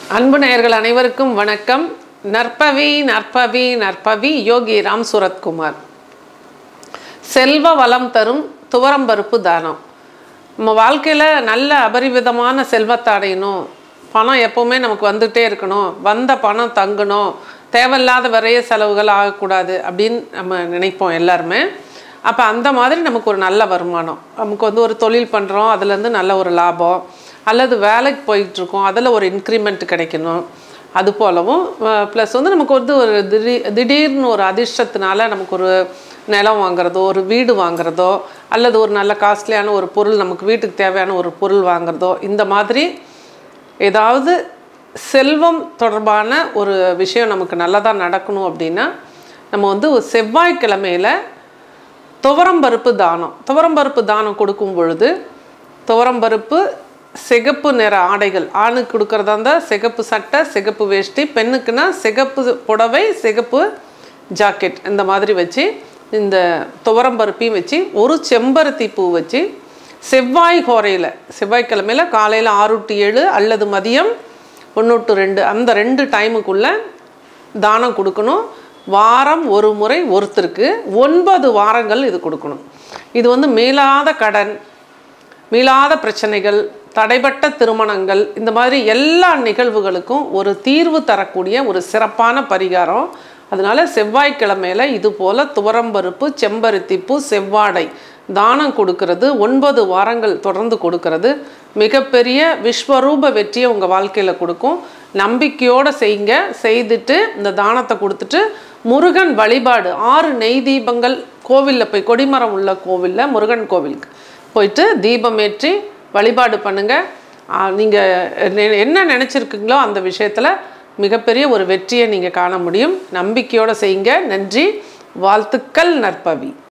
அன்பு நேயர்கள் அனைவருக்கும் வணக்கம் நற்பவி நற்பவி நற்பவி யோகி ராம் சுரத்குமார் செல்வ வளம் தரும் துவரம்பருப்பு தானம் நம்ம வாழ்க்கையில் நல்ல அபரிவிதமான செல்வத்தை அடையணும் பணம் எப்போவுமே நமக்கு வந்துகிட்டே இருக்கணும் வந்த பணம் தங்கணும் தேவையில்லாத விரைய செலவுகள் ஆகக்கூடாது அப்படின்னு நம்ம நினைப்போம் எல்லாருமே அப்போ அந்த மாதிரி நமக்கு ஒரு நல்ல வருமானம் நமக்கு வந்து ஒரு தொழில் பண்ணுறோம் அதுலேருந்து நல்ல ஒரு லாபம் அல்லது வேலைக்கு போயிட்டுருக்கோம் அதில் ஒரு இன்க்ரிமெண்ட் கிடைக்கணும் அது போலவும் ப்ளஸ் வந்து நமக்கு வந்து ஒரு திடீர் திடீர்னு ஒரு அதிர்ஷ்டத்தினால நமக்கு ஒரு நிலம் வாங்குறதோ ஒரு வீடு வாங்குறதோ அல்லது ஒரு நல்ல காஸ்ட்லியான ஒரு பொருள் நமக்கு வீட்டுக்கு தேவையான ஒரு பொருள் வாங்குறதோ இந்த மாதிரி ஏதாவது செல்வம் தொடர்பான ஒரு விஷயம் நமக்கு நல்லதாக நடக்கணும் அப்படின்னா நம்ம வந்து ஒரு செவ்வாய்க்கிழமையில் துவரம்பருப்பு தானம் துவரம்பருப்பு தானம் கொடுக்கும் பொழுது துவரம்பருப்பு சிகப்பு நிற ஆடைகள் ஆணுக்கு கொடுக்குறதா இருந்தால் சிகப்பு சட்டை சிகப்பு வேஷ்டி பெண்ணுக்குன்னா சிகப்பு புடவை சிகப்பு ஜாக்கெட் இந்த மாதிரி வச்சு இந்த துவரம்பருப்பையும் வச்சு ஒரு செம்பருத்தி பூ வச்சு செவ்வாய் ஹோரையில் செவ்வாய்க்கிழமையில் காலையில் ஆறு டு ஏழு அல்லது மதியம் ஒன்று டு ரெண்டு அந்த ரெண்டு டைமுக்குள்ளே தானம் கொடுக்கணும் வாரம் ஒரு முறை ஒருத்தருக்கு ஒன்பது வாரங்கள் இது கொடுக்கணும் இது வந்து மீளாத கடன் மீளாத பிரச்சனைகள் தடைப்பட்ட திருமணங்கள் இந்த மாதிரி எல்லா நிகழ்வுகளுக்கும் ஒரு தீர்வு தரக்கூடிய ஒரு சிறப்பான பரிகாரம் அதனால செவ்வாய்க்கிழமையில் இது போல் துவரம்பருப்பு செம்பருத்திப்பூ செவ்வாடை தானம் கொடுக்கறது ஒன்பது வாரங்கள் தொடர்ந்து கொடுக்கறது மிகப்பெரிய விஸ்வரூப வெற்றியை உங்கள் வாழ்க்கையில் கொடுக்கும் நம்பிக்கையோடு செய்யுங்க செய்துட்டு இந்த தானத்தை கொடுத்துட்டு முருகன் வழிபாடு ஆறு நெய் தீபங்கள் கோவிலில் போய் கொடிமரம் உள்ள கோவிலில் முருகன் கோவிலுக்கு போயிட்டு தீபம் ஏற்றி வழிபாடு பண்ணுங்கள் நீங்கள் என்ன நினச்சிருக்கீங்களோ அந்த விஷயத்தில் மிகப்பெரிய ஒரு வெற்றியை நீங்கள் காண முடியும் நம்பிக்கையோடு செய்யுங்க நன்றி வாழ்த்துக்கள் நற்பவி